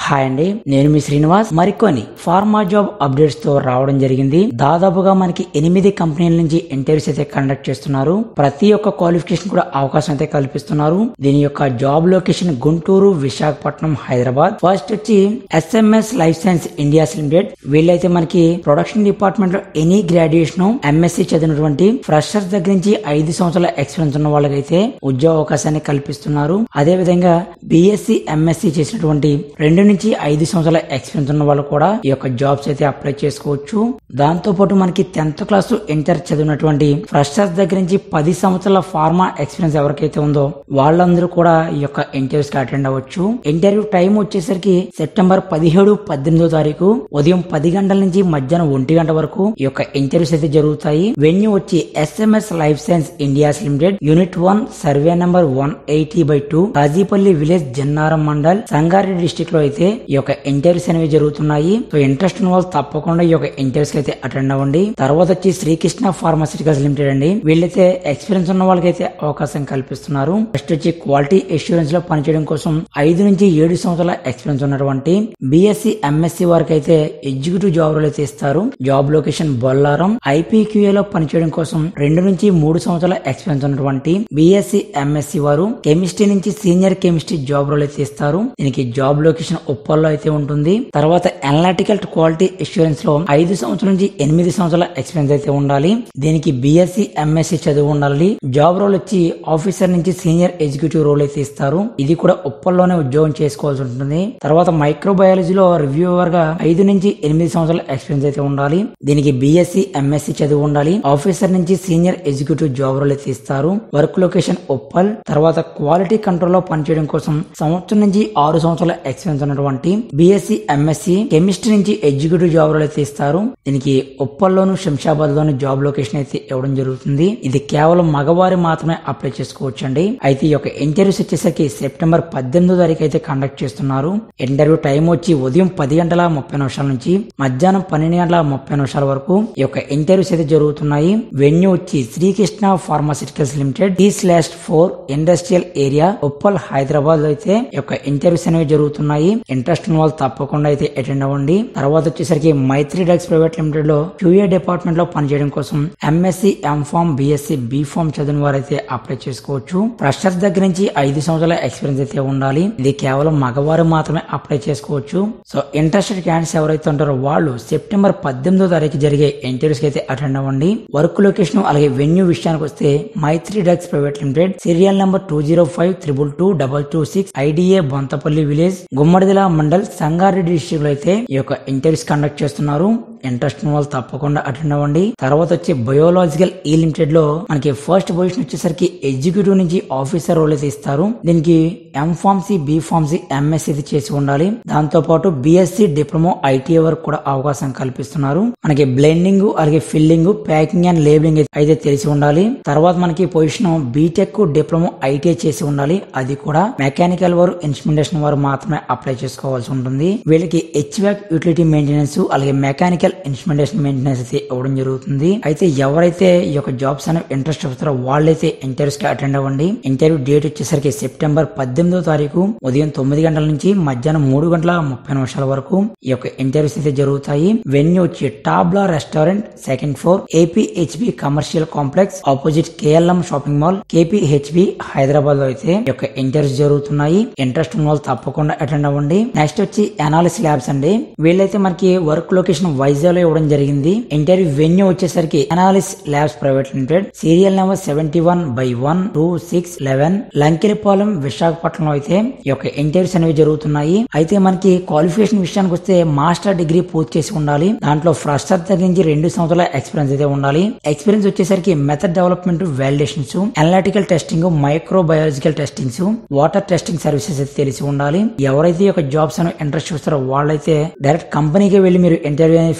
hi అండి నేను మీ శ్రీనివాస్ మరికొన్ని ఫార్మా జాబ్ అప్డేట్స్ తో రావడం జరిగింది దాదాపుగా మనకి ఎనిమిది కంపెనీల నుంచి ఇంటర్వ్యూస్ అయితే కండక్ట్ చేస్తున్నారు ప్రతి ఒక్క క్వాలిఫికేషన్ కూడా అవకాశం అయితే కల్పిస్తున్నారు దీని యొక్క job location Guntur Visakhapatnam Hyderabad first వచ్చి SMS life science India's limited వీళ్ళైతే మనకి ప్రొడక్షన్ డిపార్ట్మెంట్ లో ఎనీ గ్రాడ్యుయేషన్ ఎంఎస్సి చదివినటువంటి ఫ్రెషర్స్ దగ్గర నుంచి ఐదు సంవత్సరాల ఎక్స్పీరియన్స్ ఉన్న వాళ్ళకైతే ఉద్యోగ అవకాశాన్ని కల్పిస్తున్నారు అదే విధంగా బిఎస్సి ఎంఎస్సి చేసినటువంటి రెండు నుంచి ఐదు సంవత్సరాల ఎక్స్పీరియన్స్ ఉన్న వాళ్ళు కూడా ఈ యొక్క జాబ్స్ అయితే అప్లై చేసుకోవచ్చు దాంతో పాటు మనకి టెన్త్ క్లాస్ ఇంటర్ చదివినటువంటి ఫ్రెషర్స్ దగ్గర నుంచి పది సంవత్సరాల ఫార్మా ఎక్స్పీరియన్స్ ఎవరికైతే ఉందో వాళ్ళందరూ కూడా ఈ యొక్క ఇంటర్వ్యూస్ కి అటెండ్ అవ్వచ్చు ఇంటర్వ్యూ టైం వచ్చేసరికి సెప్టెంబర్ పదిహేడు పద్దెనిమిదో తారీఖు ఉదయం పది గంటల నుంచి మధ్యాహ్నం ఒంటి గంట వరకు ఈ యొక్క ఇంటర్వ్యూస్ అయితే జరుగుతాయి వెన్యూ వచ్చి SMS life science India's limited unit one survey number one eighty by two Kazipally village Jinnaram mandal Sangareddy district లో అయితే ఈ యొక్క ఇంటర్వ్యూస్ అనేవి జరుగుతున్నాయి సో ఇంట్రెస్ట్ ఉన్న వాళ్ళు తప్పకుండా ఈ యొక్క ఇంటర్వ్యూస్ అయితే అటెండ్ అవ్వండి తర్వాత వచ్చి శ్రీకృష్ణ ఫార్మాసిటికల్స్ లిమిటెడ్ అండి వీళ్ళైతే ఎక్స్పీరియన్స్ ఉన్న వాళ్ళకైతే అవకాశం కల్పిస్తున్నారు నెక్స్ట్ వచ్చి క్వాలిటీ అష్యూరెన్స్ లో పనిచేయడం కోసం ఐదు నుంచి ఏడు సంవత్సరాల ఎక్స్పీరియన్స్ ఉన్నటువంటి బిఎస్సి ఎంఎస్సి వారికి అయితే ఎగ్జిక్యూటివ్ జాబ్ రోల్ అయితే ఇస్తారు జాబ్ లొకేషన్ బొల్లారం ఐపీక్యూఏ లో పనిచేయడం కోసం రెండు నుంచి మూడు సంవత్సరాల ఎక్స్పీరియన్స్ ఉన్నటువంటి బిఎస్సి ఎంఎస్సి వారు కెమిస్ట్రీ నుంచి సీనియర్ కెమిస్ట్రీ జాబ్ రోల్ అయితే ఇస్తారు దీనికి జాబ్ లొకేషన్ ఉప్పల్లో అయితే ఉంటుంది తర్వాత అనలిటికల్ క్వాలిటీ అష్యూరెన్స్ లో ఐదు సంవత్సరాల నుంచి ఎనిమిది సంవత్సరాల ఎక్స్పీరియన్స్ అయితే ఉండాలి దీనికి బిఎస్సి ఎంఎస్సి చదువు ఉండాలి జాబ్ రోల్ వచ్చి ఆఫీసర్ నుంచి సీనియర్ ఎగ్జిక్యూటివ్ రోల్ అయితే ఇస్తారు ఇది కూడా ఉప్పల్లోనే ఉద్యోగం చేసుకోవాల్సి ఉంటుంది తర్వాత మైక్రోబయాలజీలో రివ్యూవర్ గా ఐదు నుంచి ఎనిమిది సంవత్సరాల ఎక్స్పీరియన్స్ అయితే ఉండాలి దీనికి బిఎస్సి ఎంఎస్సి చదువు ఉండాలి ఆఫీసర్ నుంచి సీనియర్ ఎగ్జిక్యూటివ్ జాబ్ రోల్ అయితే ఇస్తారు వర్క్ లొకేషన్ ఉప్పల్ తర్వాత క్వాలిటీ కంట్రోల్ లో పనిచేయడం కోసం సంవత్సరం నుంచి ఆరు సంవత్సరాల ఎక్స్పీరియన్స్ ఉన్నటువంటి బిఎస్సి ఎంఎస్సి కెమిస్ట్రీ నుంచి ఎగ్జిక్యూటివ్ జాబ్ రోల్ అయితే ఇస్తారు దీనికి ఉప్పల్లోను శంషాబాద్ లోను జాబ్ లొకేషన్ అయితే ఇవ్వడం జరుగుతుంది ఇది కేవలం మగవారి మాత్రమే అప్లై చేసుకోవచ్చు అండి అయితే ఈ యొక్క ఇంటర్వ్యూస్ వచ్చేసరికి సెప్టెంబర్ పద్దెనిమిదో తారీఖు అయితే కండక్ట్ చేస్తున్నారు ఇంటర్వ్యూ టైం వచ్చి ఉదయం పది గంటల ముప్పై నిమిషాల నుంచి మధ్యాహ్నం పన్నెండు గంటల ముప్పై నిమిషాల వరకు ఈ యొక్క ఇంటర్వ్యూస్ అయితే జరుగుతున్నాయి వెన్యూ వచ్చి Srikrishna pharmaceuticals limited D slash four industrial area Uppal Hyderabad లో అయితే ఈ యొక్క ఇంటర్వ్యూస్ అనేవి జరుగుతున్నాయి ఇంట్రెస్ట్ ఉన్న వాళ్ళు తప్పకుండా అయితే అటెండ్ అవ్వండి తర్వాత వచ్చేసరికి మైత్రి డ్రగ్స్ ప్రైవేట్ లిమిటెడ్ లో క్యూఏ డిపార్ట్మెంట్ లో పనిచేయడం కోసం ఎంఎస్సి ఎంఫామ్ బిఎస్సి బీఫామ్ చదివిన వారైతే అప్లై చేసుకోవచ్చు ఫ్రెషర్స్ దగ్గర నుంచి ఐదు సంవత్సరాల ఎక్స్పీరియన్స్ అయితే ఉండాలి ఇది కేవలం మగవారు మాత్రమే అప్లై చేసుకోవచ్చు సో ఇంట్రెస్టెడ్ క్యాండిడేట్స్ ఎవరైతే ఉంటారో వాళ్ళు సెప్టెంబర్ పద్దెనిమిదో తారీఖు జరిగే ఇంటర్వ్యూస్ కి అయితే అటెండ్ అవ్వండి వర్క్ లొకేషన్ అలాగే వెన్యూ విషయానికి వస్తే Maithri drugs private limited serial number two zero five triple two double two six IDA Bonthapally village Gummadidala mandal Sangareddy district లో అయితే ఈ యొక్క ఇంటర్వ్యూస్ కండక్ట్ చేస్తున్నారు ఇంట్రెస్ట్ ఉన్న వాళ్ళు తప్పకుండా అటెండ్ అవ్వండి తర్వాత వచ్చి బయోలాజికల్ ఈ లిమిటెడ్ లో మనకి ఫస్ట్ పొజిషన్ వచ్చేసరికి ఎగ్జిక్యూటివ్ నుంచి ఆఫీసర్ రోల్ అయితే ఇస్తారు దీనికి M pharmacy B pharmacy MSc ఇది చేసి ఉండాలి దాంతో పాటు బిఎస్సి డిప్లొమా ఐటీఐ వరకు కూడా అవకాశం కల్పిస్తున్నారు మనకి బ్లెండింగ్ అలాగే ఫిల్లింగ్ ప్యాకింగ్ అండ్ లేబులింగ్ అయితే తెలిసి ఉండాలి తర్వాత మనకి పొజిషన్ బీటెక్ డిప్లొమా ఐటీఐ చేసి ఉండాలి అది కూడా మెకానికల్ వారు ఇన్స్ట్రుమెంటేషన్ వారు మాత్రమే అప్లై చేసుకోవాల్సి ఉంటుంది వీళ్ళకి హెచ్వాక్ యూటిలిటీ మెయింటెనెన్స్ అలాగే మెకానికల్ ఇన్స్ట్రుమెంటేషన్ మెయింటెనెన్స్ అయితే ఇవ్వడం జరుగుతుంది అయితే ఎవరైతే ఈ యొక్క జాబ్స్ అనేవి ఇంట్రెస్ట్ చూస్తారో వాళ్ళైతే ఇంటర్వ్యూస్ కి అటెండ్ అవ్వండి ఇంటర్వ్యూ డేట్ వచ్చేసరికి సెప్టెంబర్ పద్దెనిమిదో తారీఖు ఉదయం తొమ్మిది గంటల నుంచి మధ్యాహ్నం మూడు గంటల ముప్పై నిమిషాల వరకు ఈ యొక్క ఇంటర్వ్యూస్ అయితే జరుగుతాయి వెన్యూ వచ్చి Tabla restaurant second floor APHB commercial complex opposite KLM shopping mall KPHB Hyderabad లో అయితే ఈ యొక్క ఇంటర్వ్యూస్ జరుగుతున్నాయి ఇంట్రెస్ట్ ఉన్న వాళ్ళు తప్పకుండా అటెండ్ అవ్వండి నెక్స్ట్ వచ్చి అనాలిస్ ల్యాబ్స్ అండి వీళ్ళైతే మనకి వర్క్ లొకేషన్ వైజాగ్ లో ఇవ్వడం జరిగింది ఇంటర్వ్యూ వెన్యూ వచ్చేసరికి Analys labs private limited serial number seventy one by one two six eleven Lankiripalem విశాఖపట్నంలో అయితే ఈ యొక్క ఇంటర్వ్యూస్ అనేవి జరుగుతున్నాయి అయితే మనకి క్వాలిఫికేషన్ విషయానికి వస్తే మాస్టర్ డిగ్రీ పూర్తి చేసి ఉండాలి దాంట్లో ఫ్రెషర్ దగ్గర నుంచి రెండు సంవత్సరాల ఎక్స్పీరియన్స్ అయితే ఉండాలి ఎక్స్పీరియన్స్ వచ్చేసరికి method development validations analytical testing microbiological testings water testing services అయితే తెలిసి ఉండాలి ఎవరైతే ఈ యొక్క జాబ్స్ అని ఇంట్రెస్ట్ చూస్తారో వాళ్ళైతే డైరెక్ట్ కంపెనీకి వెళ్ళి మీరు ఇంటర్వ్యూ అనేది ఫేస్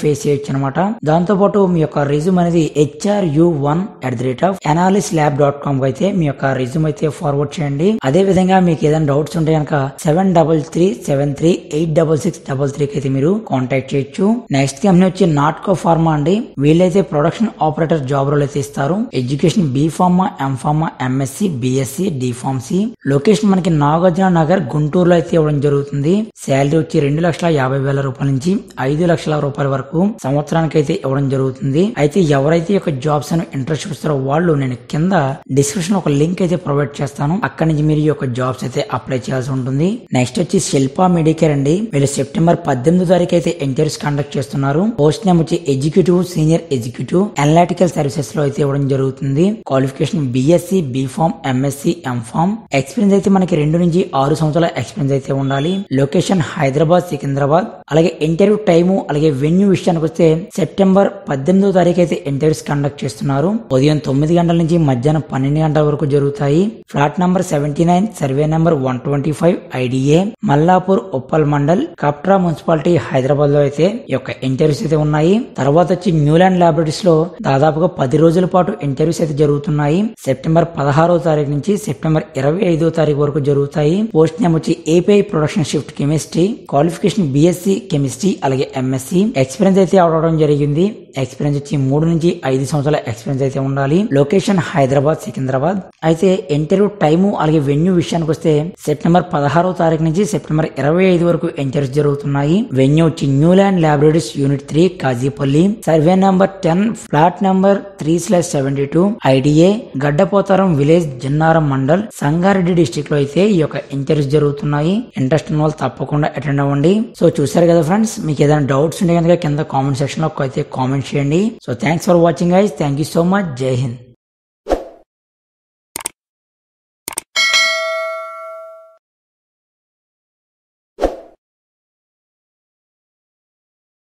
ఫేస్ చేయొచ్చు అనమాట దాంతో పాటు మీ యొక్క రిజ్యూమ్ అనేది HR U one at the rate of analis lab dot com అయితే మీ యొక్క రిజ్యూమ్ అయితే ఫార్వర్డ్ చేయండి అదే విధంగా మీకు ఏదైనా డౌట్స్ ఉంటే కనుక seven double three seven three eight double six double త్రీకి అయితే మీరు కాంటాక్ట్ చేయొచ్చు నెక్స్ట్ కంపెనీ వచ్చి నాట్కో ఫార్మా అండి వీళ్ళైతే ప్రొడక్షన్ ఆపరేటర్ జాబ్ రోల్ అయితే ఇస్తారు education B pharma M pharma MSc BSc D pharmacy location మనకి నాగార్జున నగర్ గుంటూరులో అయితే ఇవ్వడం జరుగుతుంది శాలరీ వచ్చి రెండు లక్షల యాభై వేల రూపాయల నుంచి ఐదు లక్షల రూపాయల వరకు సంవత్సరానికి అయితే ఇవ్వడం జరుగుతుంది అయితే ఎవరైతే ఈ యొక్క జాబ్స్ అని ఇంట్రెస్ట్ చూస్తారో వాళ్ళు నేను కింద డిస్క్రిప్షన్ ఒక లింక్ అయితే ప్రొవైడ్ చేస్తాను అక్కడి నుంచి మీరు ఈ యొక్క జాబ్స్ అయితే అప్లై చేయాల్సి ఉంటుంది నెక్స్ట్ వచ్చి శిల్పా మెడికేర్ అండి వీళ్ళు సెప్టెంబర్ పద్దెనిమిదో తారీఖు అయితే ఇంటర్వ్యూస్ కండక్ట్ చేస్తున్నారు పోస్ట్ నేమ్ వచ్చి executive senior executive analytical services లో అయితే ఇవ్వడం జరుగుతుంది qualification BSc BPharm MSc MPharm experience అయితే మనకి రెండు నుంచి ఆరు సంవత్సరాల ఎక్స్పీరియన్స్ అయితే ఉండాలి లొకేషన్ హైదరాబాద్ సికింద్రాబాద్ అలాగే ఇంటర్వ్యూ టైము అలాగే వెన్యూ విషయానికి వస్తే సెప్టెంబర్ పద్దెనిమిదో తారీఖు అయితే ఇంటర్వ్యూస్ కండక్ట్ చేస్తున్నారు ఉదయం తొమ్మిది గంటల నుంచి మధ్యాహ్నం పన్నెండు గంటల వరకు జరుగుతాయి flat number seventy nine survey number one twenty five IDA Mallapur Uppal mandal Kapra municipality Hyderabad లో అయితే ఈ యొక్క ఇంటర్వ్యూస్ అయితే ఉన్నాయి తర్వాత వచ్చి న్యూలాండ్ లాబొరేటరీస్ లో దాదాపుగా పది రోజుల పాటు ఇంటర్వ్యూస్ అయితే జరుగుతున్నాయి సెప్టెంబర్ పదహారో తారీఖు నుంచి సెప్టెంబర్ ఇరవై ఐదో తారీఖు వరకు జరుగుతాయి పోస్ట్ నేమ్ వచ్చి API production shift chemistry qualification BSc chemistry అలాగే ఎంఎస్సి ఎక్స్పీరియన్స్ అయితే అవడం జరిగింది ఎక్స్పీరియన్స్ వచ్చి మూడు నుంచి ఐదు సంవత్సరాల ఎక్స్పీరియన్స్ అయితే ఉండాలి లొకేషన్ హైదరాబాద్ సికింద్రాబాద్ అయితే ఇంటర్వ్యూ టైము అలాగే వెన్యూ విషయానికి వస్తే సెప్టెంబర్ పదహారో తారీఖు నుంచి సెప్టెంబర్ ఇరవై ఐదు వరకు ఇంటర్వ్యూస్ జరుగుతున్నాయి వెన్యూ వచ్చి Newland laboratories unit three Kazipally survey number ten flat number three slash seventy two IDA Gaddapotharam village Jinnaram mandal Sangareddy district లో అయితే ఈ యొక్క ఇంటర్వ్యూస్ జరుగుతున్నాయి ఇంట్రెస్ట్ ఉన్న వాళ్ళు తప్పకుండా అటెండ్ అవ్వండి సో చూసారు కదా ఫ్రెండ్స్ మీకు ఏదైనా డౌట్స్ ఉంటే కనుక కింద కామెంట్ సెక్షన్ లో అయితే కామెంట్ చేయండి so thanks for watching guys thank you so much Jai Hind